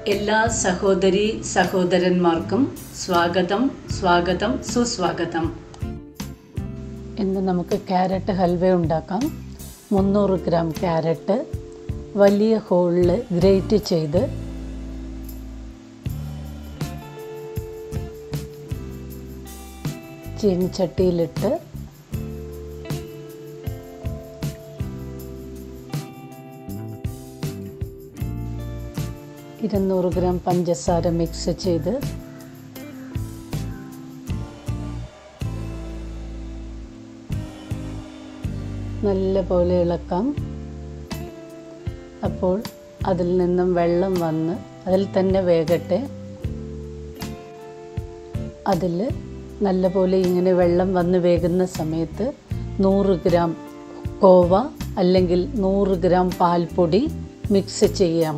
എല്ലാ സഹോദരി സഹോദരന്മാർക്കും സ്വാഗതം സ്വാഗതം സുസ്വാഗതം ഇന്ന് നമുക്ക് ക്യാരറ്റ് ഹൽവ ഉണ്ടാക്കാം മുന്നൂറ് ഗ്രാം ക്യാരറ്റ് വലിയ ഹോളിൽ ഗ്രേറ്റ് ചെയ്ത് ചീനിച്ചട്ടിയിലിട്ട് ഇരുന്നൂറ് ഗ്രാം പഞ്ചസാര മിക്സ് ചെയ്ത് നല്ല പോലെ ഇളക്കാം അപ്പോൾ അതിൽ നിന്നും വെള്ളം വന്ന് അതിൽ തന്നെ വേകട്ടെ അതിൽ നല്ലപോലെ ഇങ്ങനെ വെള്ളം വന്ന് വേകുന്ന സമയത്ത് നൂറ് ഗ്രാം കോവ അല്ലെങ്കിൽ നൂറ് ഗ്രാം പാൽപ്പൊടി മിക്സ് ചെയ്യാം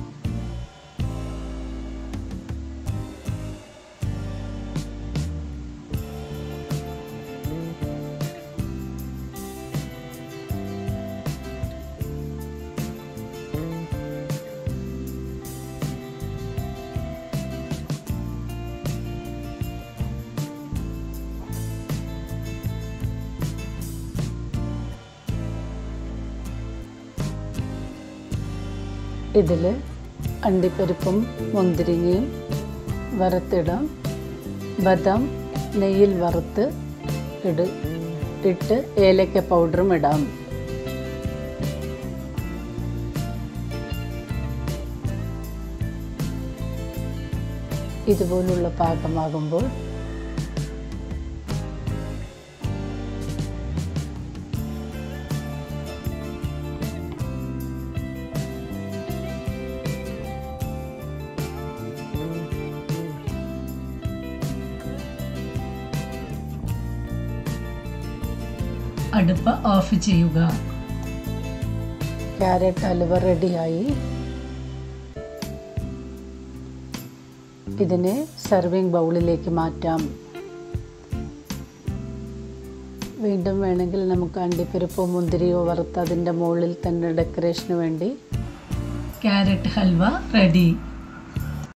ഇതിൽ അണ്ടിപ്പരിപ്പും മുന്തിരിങ്ങയും വറുത്തിടാം ബദാം നെയ്യിൽ വറുത്ത് ഇട് ഇട്ട് ഏലക്ക പൗഡറും ഇടാം ഇതുപോലുള്ള പാകമാകുമ്പോൾ അടുപ്പ് ഓഫ് ചെയ്യുക ക്യാരറ്റ് ഹലുവ റെഡിയായി ഇതിനെ സെർവിങ് ബൗളിലേക്ക് മാറ്റാം വീണ്ടും വേണമെങ്കിൽ നമുക്ക് അണ്ടിപ്പരിപ്പോ മുന്തിരിയോ വറുത്ത് അതിൻ്റെ മുകളിൽ തന്നെ ഡെക്കറേഷന് വേണ്ടി ക്യാരറ്റ് ഹൽവ റെഡി